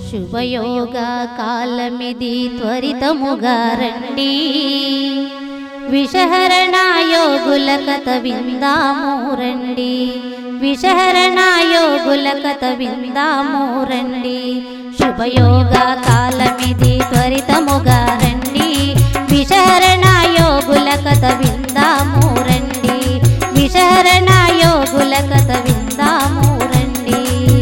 శుభయోగ కాలమిది త్వరితముగా రండి విషహరణ యోగుల కథ విందాము రండి విషహరణ యోగుల కథ విందాము రండి శుభయోగ కాలమిది త్వరితముగా రండి విషహరణ యోగుల కథ విందాము రండి విషహరణ యోగుల కథ విందాము రండి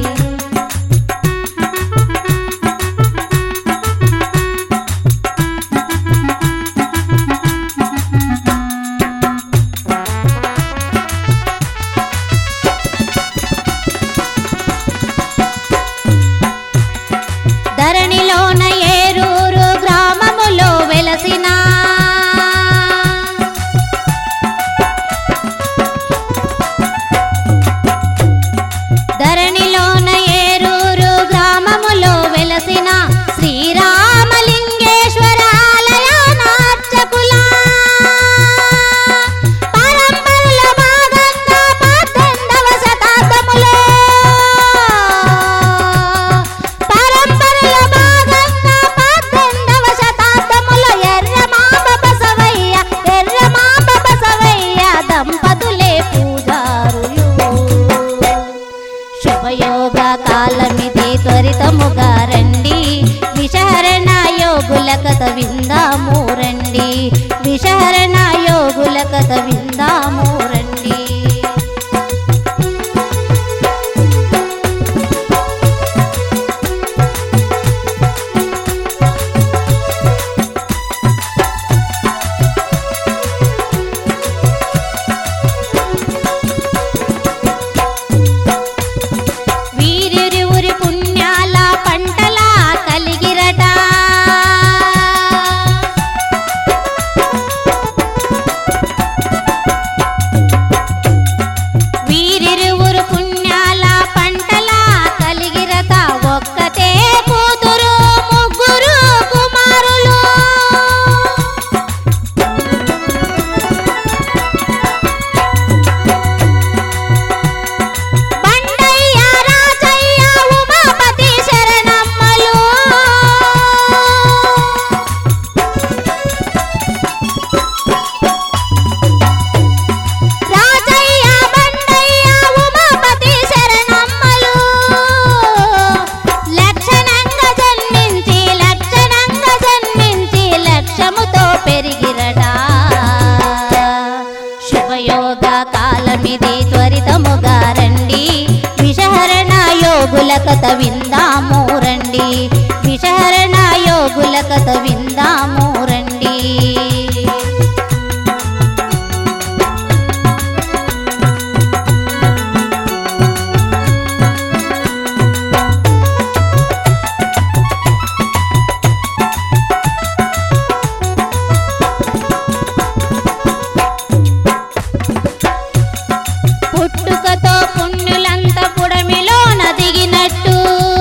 ధరణిలోన ఏరూరు గ్రామములో వెలసిన ధరణిలోన ఏరూరు గ్రామములో వెలసిన శ్రీరామలింగేశ్వర ఆలయానార్చకుల పరంపరల భాగంగా పద్దెనిమిదవ శతాబ్దములో పరంపరల భాగంగా పద్దెనిమిదవ శతాబ్దములో ఎర్రమాంబ బసవయ్య ఎర్రమాంబ బసవయ్య దంపతులే పూజారులు శుభయోగ కాలమిది త్వరితముగా రండి విషహరణ యోగుల కథ విందాము రండి విషహరణ యోగుల కథ విందాము రండి వీరిరువురి పుణ్యాల పంటల కలిగిరట వీరిరువురు పుణ్యాల పంటల కలిగిరత ఒక్కతే కూతురు ముగ్గురు కుమారులు బండయ్య రాజయ్య ఉమాపతి శరణమ్మలు రాజయ్య బండయ్య ఉమాపతి శరణమ్మలు లక్షణంగా జన్మించి లక్షణంగా జన్మించి లక్ష్యముతో పెరిగిరట శుభయోగ కాలమిది త్వరితముగా రండి విషహరణ యోగుల కథ విందాము రండి విషహరణ యోగుల కథ విందాము రండి పుట్టుకతో పుణ్యులంత పుడమిలో నదిగినట్టు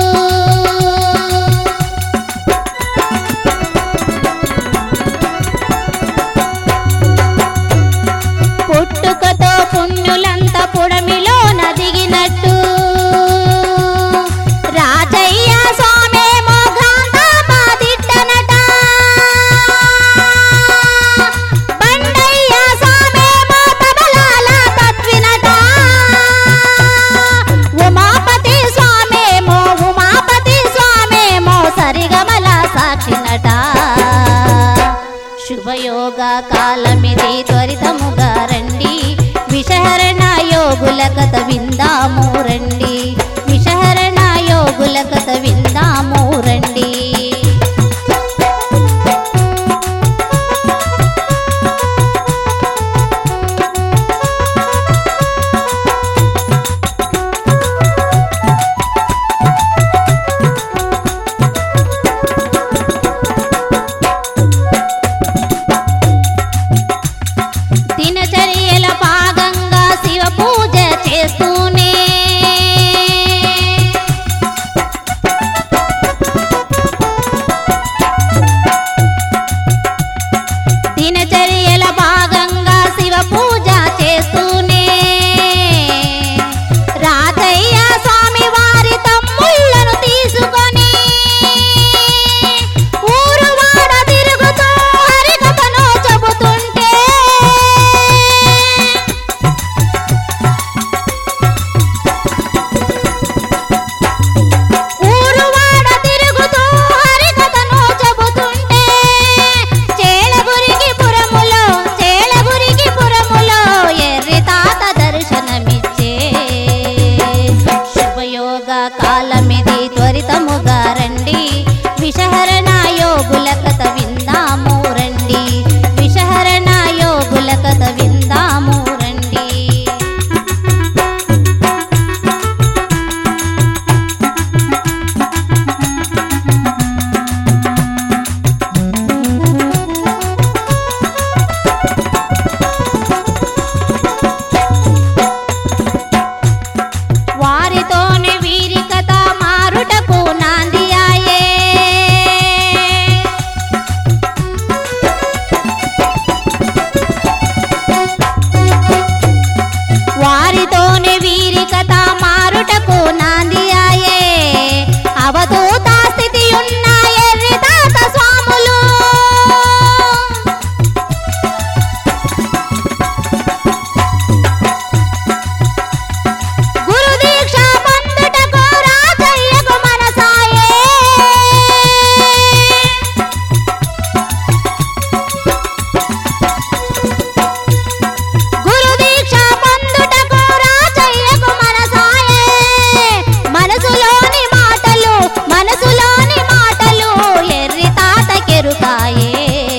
పుట్టుకతో పుణ్యులంత పుడమిలో నదిగినట్టు రాజయ్య స్వామేమో గాంధామాదిట్టనట బండయ్య స్వామేమో తబలాల తత్వినట ఉమాపతి స్వామేమో ఉమాపతి స్వామేమో సరిగమల సాక్షినట శుభయోగ కాలమిది త్వరితముగా రండి విషహరణ యోగుల కథ విందాము రండి విషహరణ యోగుల కథ విందాము రండి దినచర్యల భాగంగా శివ పూజ చేస్తూనే కాలమిది త్వరితముగా రండి విషహరణ యోగుల కథ విందాము రండి విషహరణ యోగుల కథ విందాము రండి వారితోనే వీరి కథ మారుటకు నాంది ఆయే వారితోనే వీరి కథ మారుటకు నాంది ఆయే అవధూత స్థితి ఉన్న ఎర్రి తాత స్వాములు గురు దీక్ష పొందుటకు రాజయ్యకు మనసాయే గురు దీక్ష పొందుటకు రాజయ్యకు మనసాయే మనసులోని మాటలు మనసులోని మాటలు ఎర్రి తాత కెరుకాయే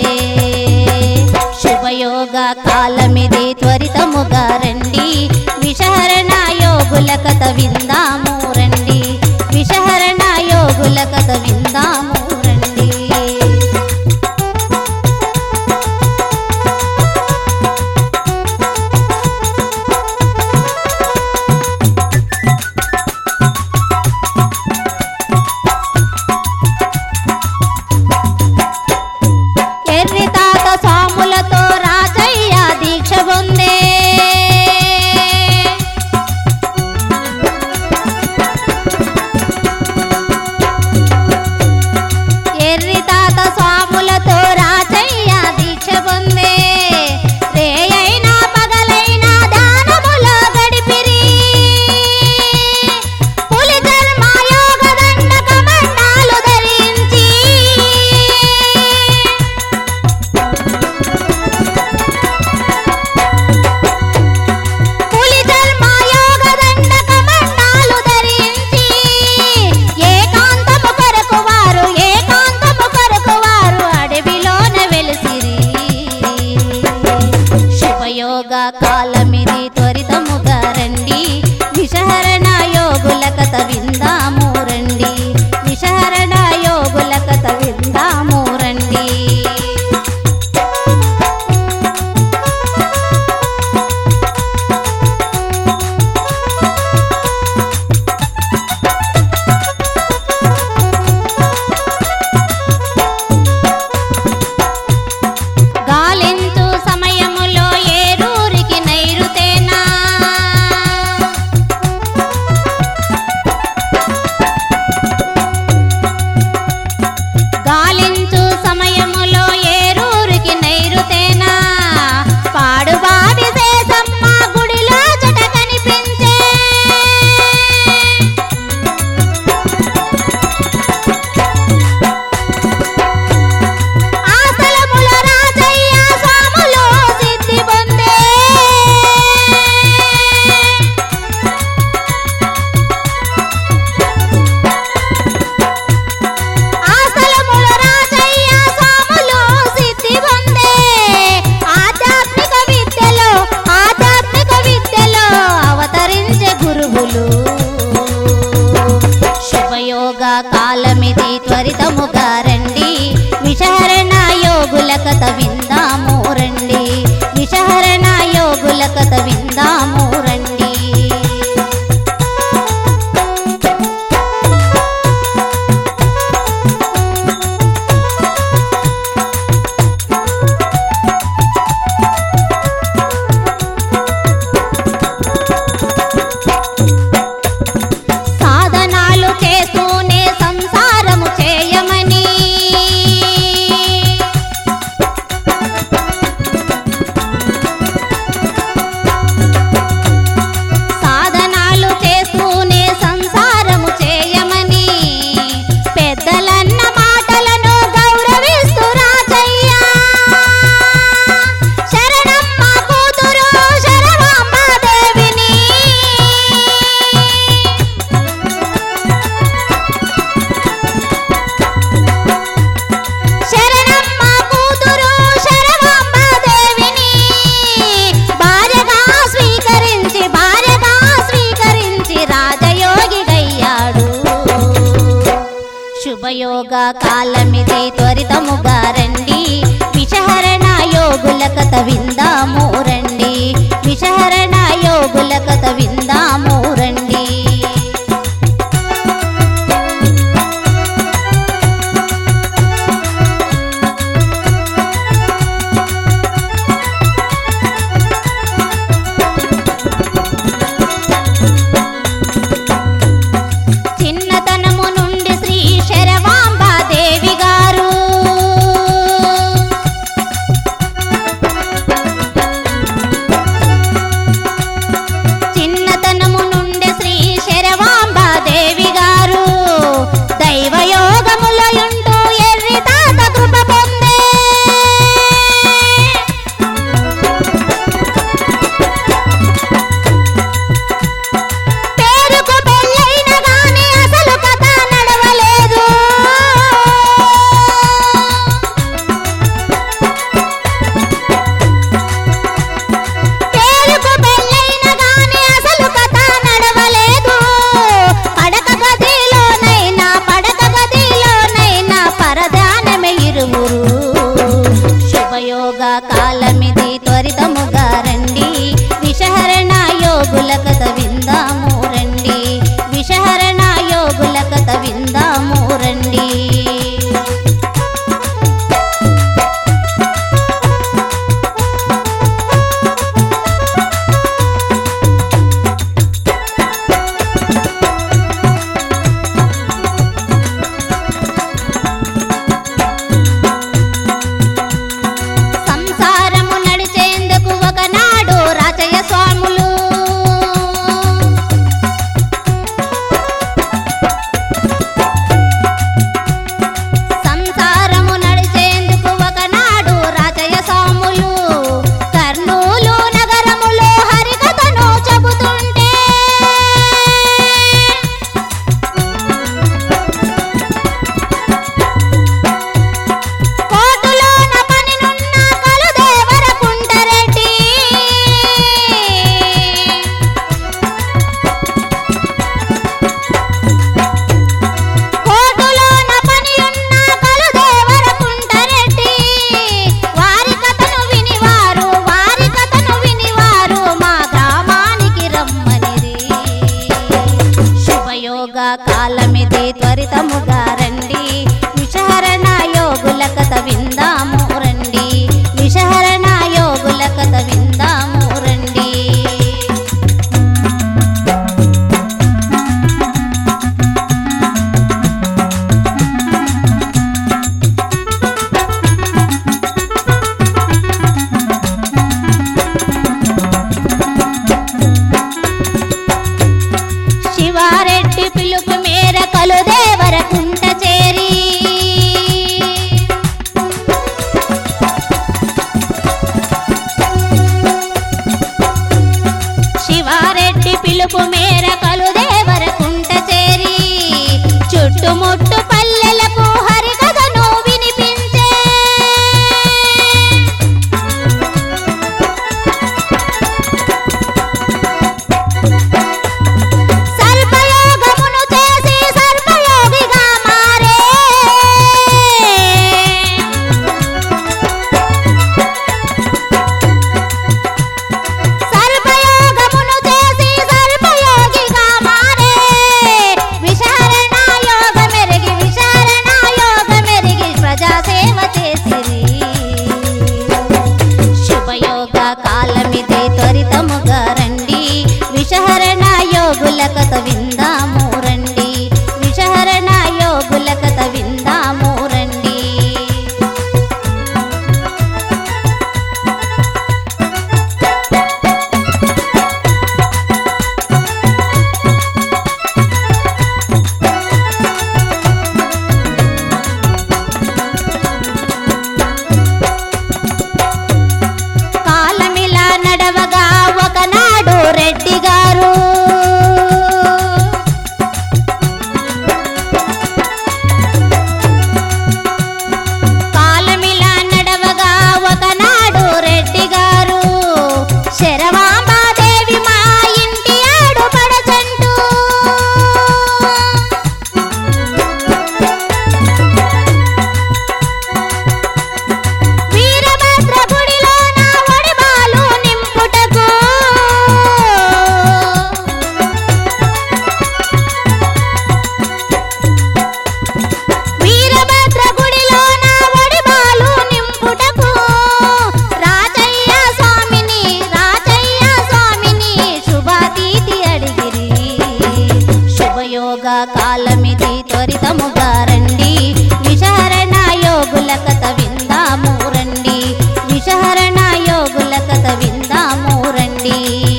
శుభయోగ కాలమిది త్వరితముగా రండి విషహరణ యోగుల కథ విందాము రండి విషహరణ యోగుల కథ విందాము రండి ఎర్రి తాత స్వాములతో రాజయ్య దీక్ష పొందే ఎర్రి తాత స్వాములతో రాజయ్య దీక్ష పొందే రేయైనా పగలైనా ధ్యానములో గడిపిరి పులి ధర్మ యోగ దండ కమండాలు ధరించి పులి ధర్మ యోగ దండ కమండాలు ధరించి ఏకాంతము కొరకు వారు ఏకాంతము కొరకు వారు అడవిలోన వెలిసిరి శుభయోగ కాలమిది త్వరితముగా రండి విషహరణ యోగుల కథ విందాము రండి విషహరణ యోగుల కథ విందాము రండి గాలించు సమయములో ఏరూరికి నైరుతేనా గాలించు సమయములో ఏరూరికి నైరుతేనా పాడుబావి శేషమ్మ గుడిలో జట కనిపించే ఆసలముల రాజయ్య స్వాములు సిద్ధి పొందే ఆసలముల రాజయ్య స్వాములు సిద్ధి పొందే ఆధ్యాత్మిక విద్యలో ఆధ్యాత్మిక విద్యలో అవతరించే గురువులు శుభయోగ కాలమిది త్వరితముగా రండి విషహరణ యోగుల కథ విందాము రండి విషహరణ యోగుల కథ విందాము రండి సాధనాలు చేస్తూనే సంసారము చేయమని శుభయోగ కాలమిది త్వరితముగా రండి విషహరణ యోగుల కథ విందాము రండి విషహరణ యోగుల కథ విందాము రండి చిన్నతనము నుండి శ్రీ శరవాంబ దేవి గారు చిన్నతనము నుండి శ్రీ శరవాంబ దేవి గారు దైవయోగములో ఉంటూ ఎర్రి తాత కృప పొందే పేరుకు పెళ్ళైన గాని అసలు కథ నడవలేదు పేరుకు పెళ్ళైన గాని అసలు కథ నడవలేదు పడక గదిలోనైనా పడక గదిలోనైనా పరదానమే ఇరువురు శుభయోగ కాలమిది త్వరితముగా రండి విషహరణ యోగుల కథ విందాము రండి విషహరణ యోగుల కథ విందాము రండి సంసారము నడిచేందుకు ఒకనాడు రాజయ్య స్వాములు సంసారము నడిచేందుకు ఒకనాడు రాజయ్య స్వాములు కర్నూలు నగరములో హరికథను చెబుతుంటే కోటులోన పనినున్న కలుదేవర కుంటరెడ్డి కోటులోన పనియున్న కలుదేవర కుంటరెడ్డి వారి కథను వినివారు వారి కథను వినివారు మా గ్రామానికి రమ్మనిది శుభయోగ కాలమిది త్వరితముగా రండి విషహరణ యోగుల కథ విందాము రండి విషహరణ యోగుల కథ విందాము రండి శివారెడ్డి పిలుపు మేర కలుదేవర కుంట చేరి శివారెడ్డి పిలుపు మేర కలుదేవర కుంట చేరి చుట్టుముట్టు పల్లెలకు హరికథను వినిపించే సర్పయోగమును చేసి సర్పయోగిగా మారే సర్పయోగమును చేసి సర్పయోగిగా మారే విషహరణ యోగమెరిగి కాలమిది త్వరితముగా రండి విషహరణ యోగుల కథ విందాము రండి విషహరణ యోగుల కథ విందాము రండి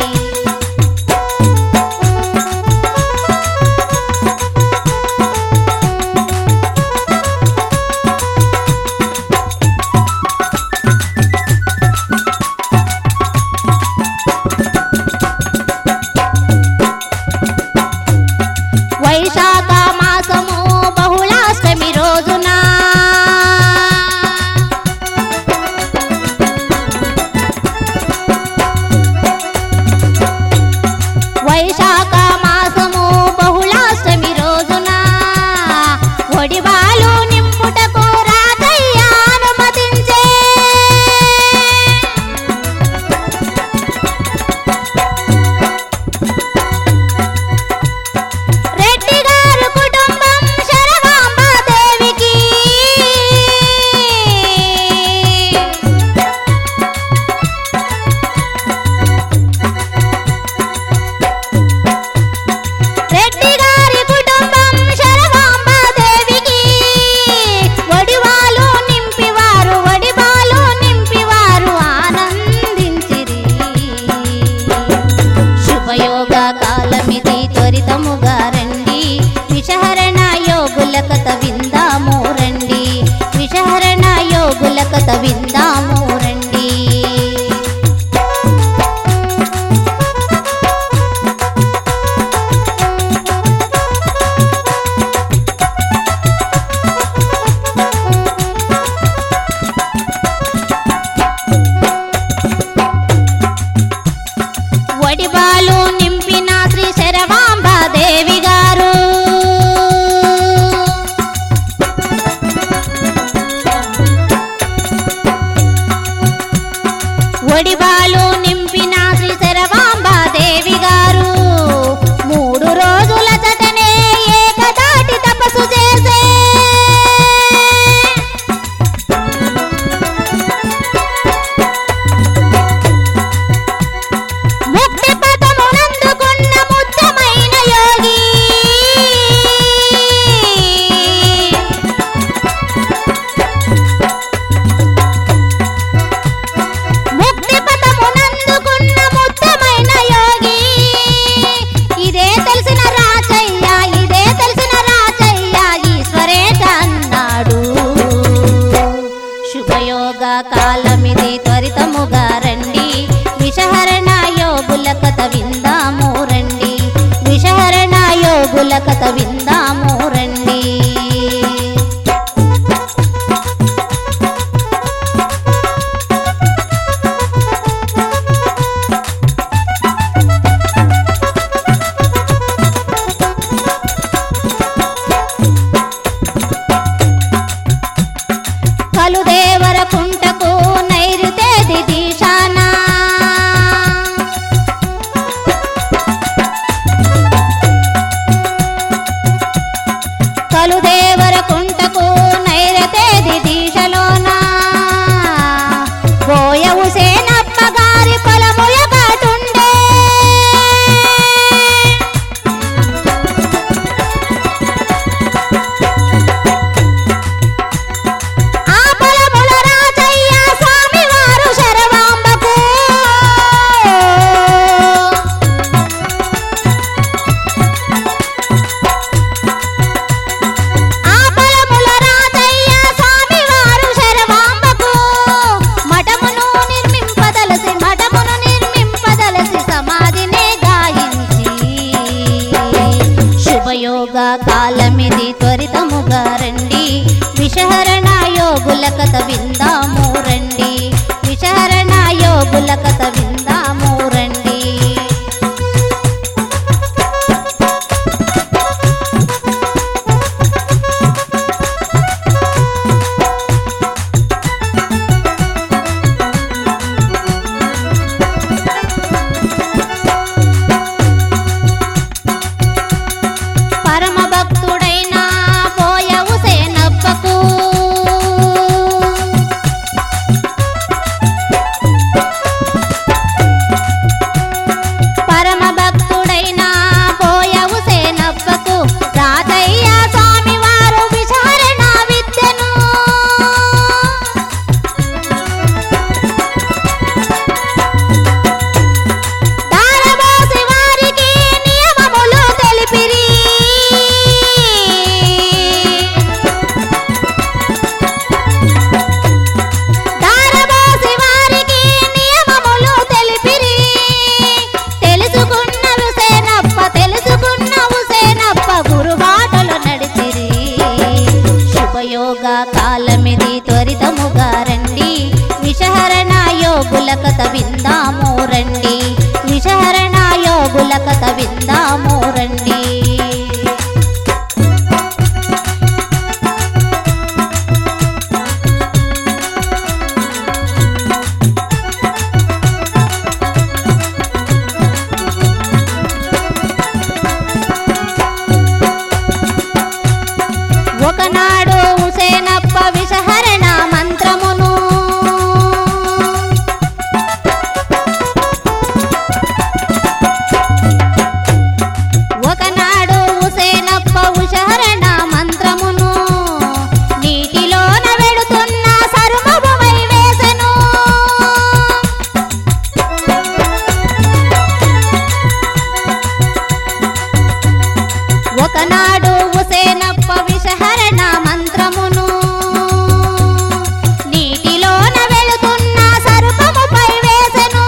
వైశాఖ మాసము బహుళాష్టమి రోజున వైశాఖ మాసము బహుళాష్టమి రోజున ఒడివాలు నింపుటకు రాజయ్య అనుమతించే రెడ్డి గారు కుటుంబం శరవాంబ దేవికి రెడ్డి గారి కుటుంబం శరవాంబ దేవికి వడివాలు నింపివారు వడివాలు నింపివారు ఆనందించిరి శుభయోగ కాలమిది త్వరితముగా రండి విషహరణ యోగుల కథ విందాము రండి విషహరణ యోగుల కథ విందాము రండి వడిబాలు నింపిన శ్రీ శరవాంబ దేవి గారు వడిబాలు నింపిన శ్రీ శరవాంబ దేవి గారు మూడు రోజుల చటనే ఏకదాటి తపస్సు చేసే ముక్తి పదమునందుకున్న ముచ్చమైన యోగి ముక్తి పదమునందుకున్న ముచ్చమైన యోగి ఇదే తెలిసిన రాచయ్య ఇదే తెలిసిన రాచయ్య ఈశ్వరేట అన్నాడు శుభయోగ కాలమిది త్వరితముగా రండి విషహరణ యోగుల కథ విందాము రండి విషహరణ యోగుల కథ విందాము రండి కలుదేవర కుంటకు నైరుతేది దీశానా కలుదేవర కుంటకు నైరుతేది దీశలోన బోయవు సేనప్ప గారి పొలముల కాటుండే ఆ పొలముల రాజయ్య స్వామివారు శరవాంబకు ఆ పొలముల రాజయ్య స్వామివారు శరవాంబకు మఠమును నిర్మింపదలసి మఠమును నిర్మింపదలసి సమాధినే గాయించి శుభయోగ కాలమిది త్వరితముగా రండి విషహరణ యోగుల కథ విందాము రండి విషహరణ యోగుల కథ విందాము రండి పరమ భక్తుడైన పోయవు సేనప్పకు శుభయోగ కాలమిది త్వరితముగా రండి విషహరణ యోగుల కథ విందాము రండి విషహరణ యోగుల కథ విందాము రండి ఒకనాడు హుసేనప్ప విషహరణ మంత్రమును ఒకనాడు హుసేనప్ప ఉషహరణ మంత్రమును నీటిలోన వెడుతున్న సరుమభుమై వేసెను ఒకనాడు హుసేనప్ప విషహరణ మంత్రమును నీటిలోన వెళుతున్న సర్పముపై వేసెను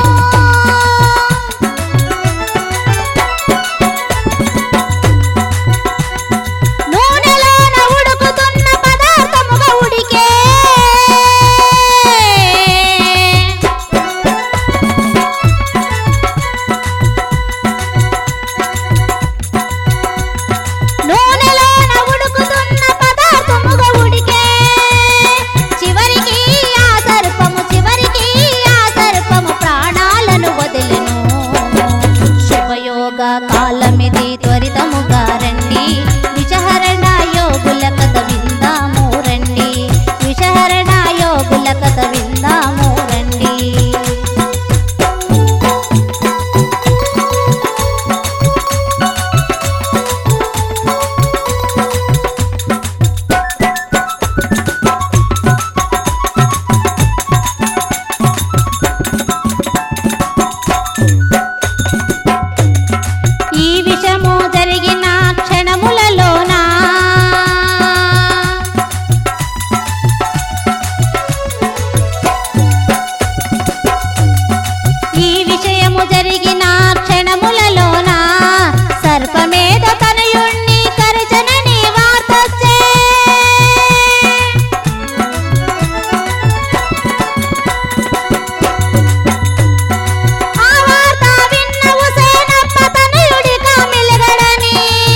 నూనెలోన ఉడుకుతున్న పదార్థముగా ఉడికే నూనెలోన ఉడుకుతున్న పదార్థముగా ఉడికే చివరికి ఆ సర్పము చివరికి ఆ సర్పము ప్రాణాలను వదిలెను శుభయోగ కాలమిది త్వరితముగా రండి విషహరణ యోగుల కథ విందాము రండి విషహరణ యోగుల కథ విందాము రండి ఈ విషము జరిగిన క్షణములలోనా ఈ విషయము జరిగిన క్షణములలోన సర్పమేద తనయుణ్ణి కరచనని వార్తొచ్చే ఆ వార్త విన్న హుసేనప్ప తనయుడిగా మెలగడని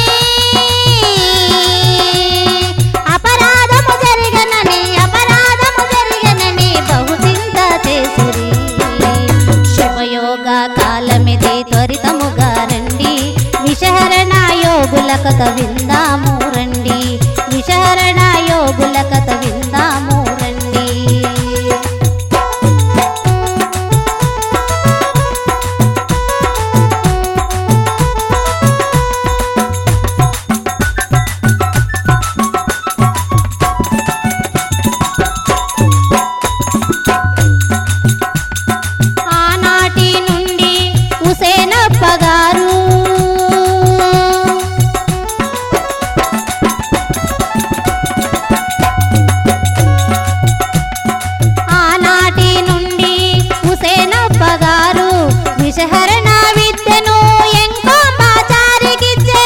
అపరాధము జరిగనని అపరాధము జరిగనని బహుచింత చేసిరి శుభయోగ కాలమిది త్వరితముగా రండి విషహరణ యోగుల కథ విందాము రండి విషహరణ యోగుల కథ విందాము రండి ఆనాటి నుండి హుసేనప్ప గారు ఆనాటి నుండి హుసేనప్ప గారు విషహరణ విద్యను ఎంకోంబాచారికిచ్చే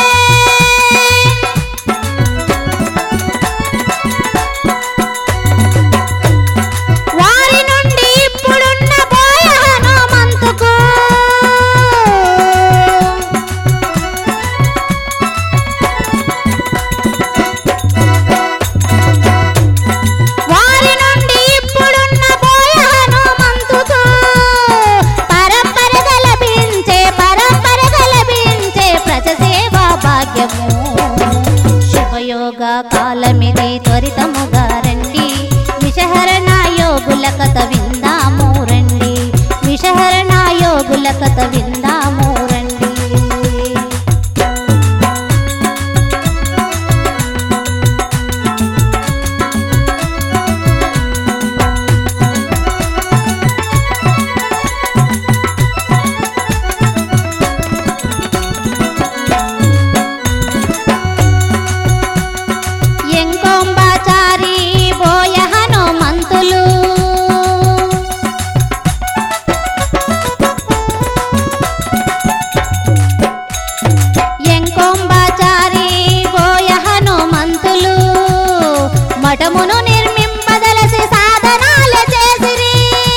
వారి నుండి ఇప్పుడున్న బోయ హనుమంతుకు వారి నుండి ఇప్పుడున్న బోయ హనుమంతుకు పరంపరగా లభించే పరంపరగా లభించే ప్రజసేవా భాగ్యము శుభయోగ కాలమిది త్వరితముగా రండి విషహరణ యోగుల కథ విందాము రండి విషహరణ యోగుల కథ విందాము రండి ఎంకొంబాచారి బోయ హనుమంతులు మఠమును నిర్మింపదలసి సాధనాలు చేసిరి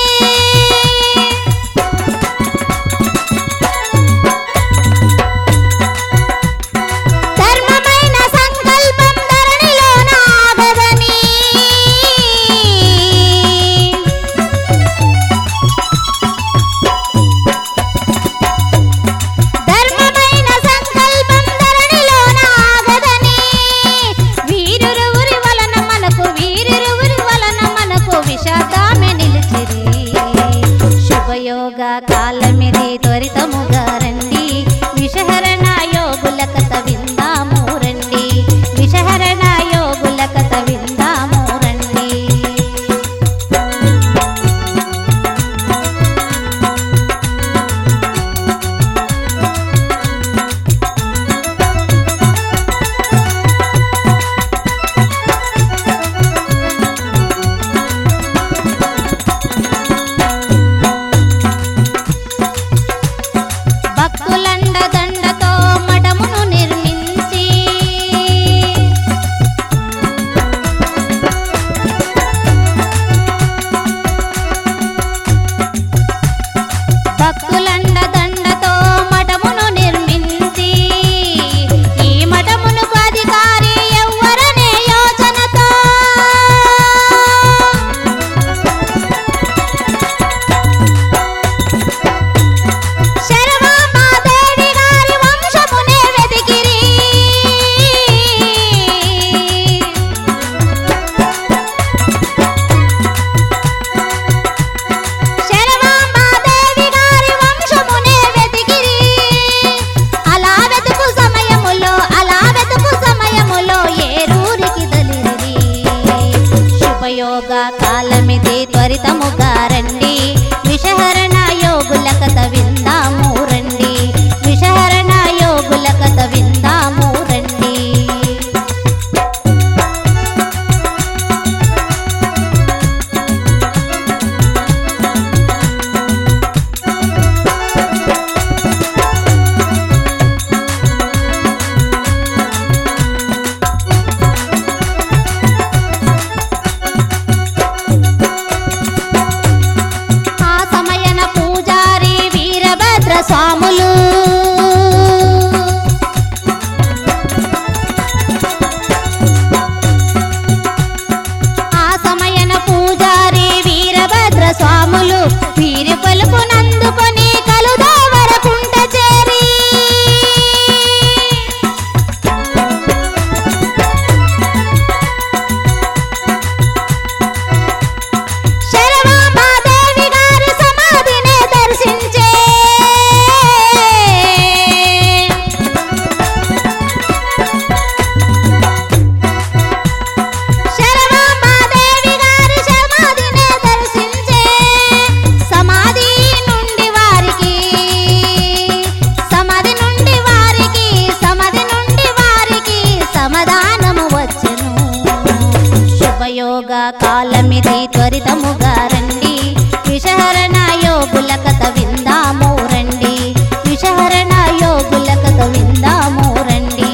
ధర్మమైన సంకల్పం ధరణిలో నాగదని ధర్మమైన సంకల్పం ధరణిలో నాగదని వీరురువురి వలన మనకు వీరురువురి వలన మనకు విశాఖమే నిలిచిరి శుభయోగ కాలమిది త్వరితముగా రండి విషహరణ యోగుల కథ విందాము రండి విషహరణ యోగుల కథ విందాము రండి భక్తులండ దండతో మఠమును నిర్మించి భక్తులండ దండతో మఠమును నిర్మించి ఈ మఠమునకు అధికారి ఎవ్వరనే యోచనతో శరమామాదేవి గారి వంశమునే వెతికిరి శరమామాదేవి గారి వంశమునే వెతికిరి అలా వెతుకు సమయములో అలా వెతుకు సమయములో ఏరూరికి దలిరి శుభయోగ కాలమిది త్వరితముగా రండి విషహరణ యోగుల కథ విందాము రండి విషహరణ యోగుల కథ విందాము రండి ఆ సమయన పూజారి వీరభద్ర స్వాములు ఆ సమయన పూజారి వీరభద్ర స్వాములు వీరి పలుపునందుకొని కలుదావరకుంట చేరి శరమామాదేవి గారి సమాధిని దర్శించే శరమామాదేవి గారి సమాధిని దర్శించే సమాధి నుండి వారికి సమాధి నుండి వారికి సమాధి నుండి వారికి సమాధానము వచ్చెను శుభయోగ కాలమిది త్వరితముగా రండి విషహరణ యోగుల కథ విందాము రండి విషహరణ యోగుల కథ విందాము రండి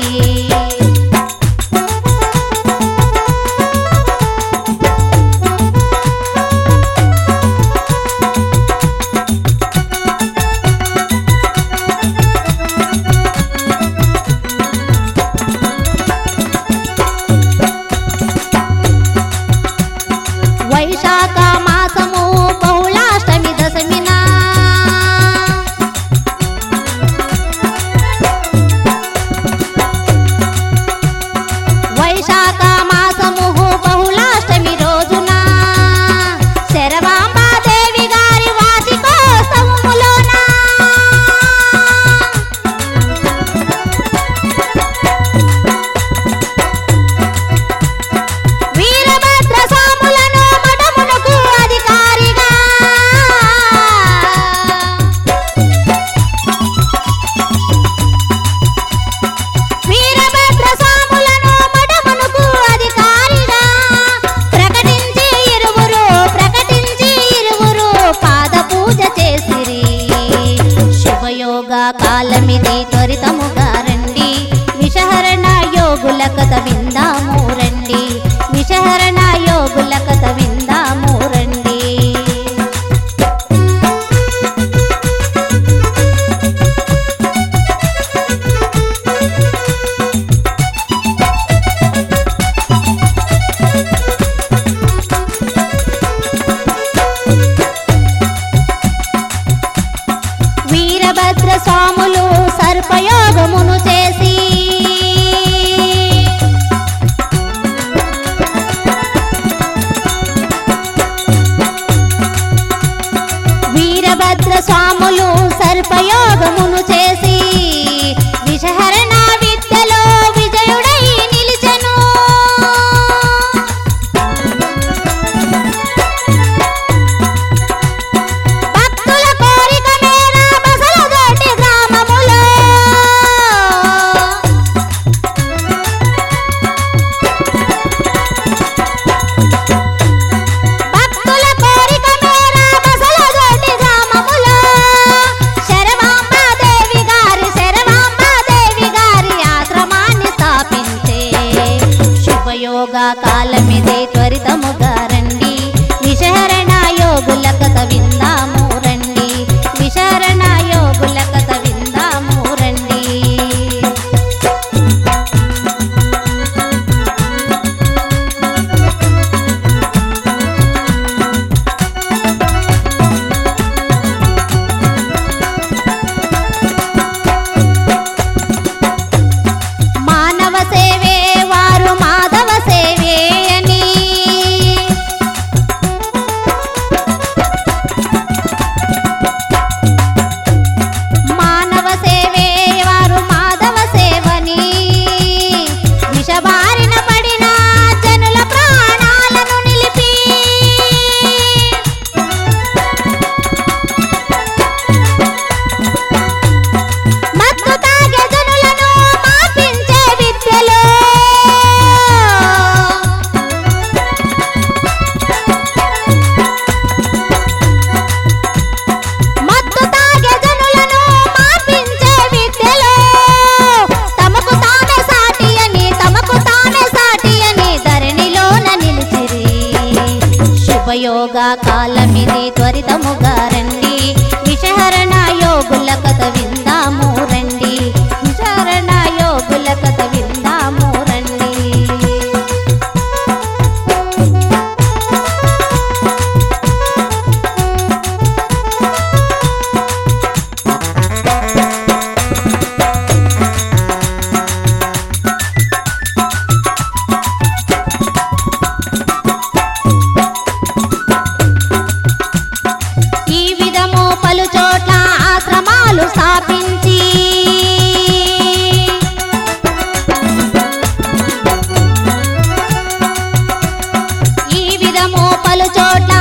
వైశాఖ మాసము బహుళాష్టమి దశమిన వైశాఖ మాసము బహుళాష్టమి రోజున శరవాంబాదేవి గారి వార్షికోత్సవములోన వీరభద్ర స్వాములను మఠమునకు అధికారిగా వీరభద్ర స్వాములను మఠమునకు అధికారిగా ప్రకటించి ఇరువురు ప్రకటించి ఇరువురు పాద పూజ చేసిరి శుభయోగ కాలమిది త్వరితముగా రండి విషహరణ యోగుల కథ విందాము రండి విషహరణ కాలమిదే త్వరితముగా రండి విశహరణ యోగుల కథ విందాము రండి విశహరణ యోగుల కథ విందాము రండి మానవ సేవే వారు మాధవ సేవే అని మానవ సేవే వారు మాధవ సేవని విషబారిన పడిన జనుల ప్రాణాలను నిలిపి మత్తు తాగే జనులను మాపించే విద్యలో మత్తు తాగే జనులను మాపించే విద్యలో తమకు తామే సాటి అని తమకు తామే సాటి అని ధరణిలోన నిలిచిరి శుభయోగ కాలమిది త్వరితముగా రండి విషహరణ యోగుల కథ విందాము రండి విషహరణ యోగుల కథ విందాము రండి ఈ విధము పలు చోట్ల ఆశ్రమాలు స్థాపించి ఈ విధము పలు చోట్ల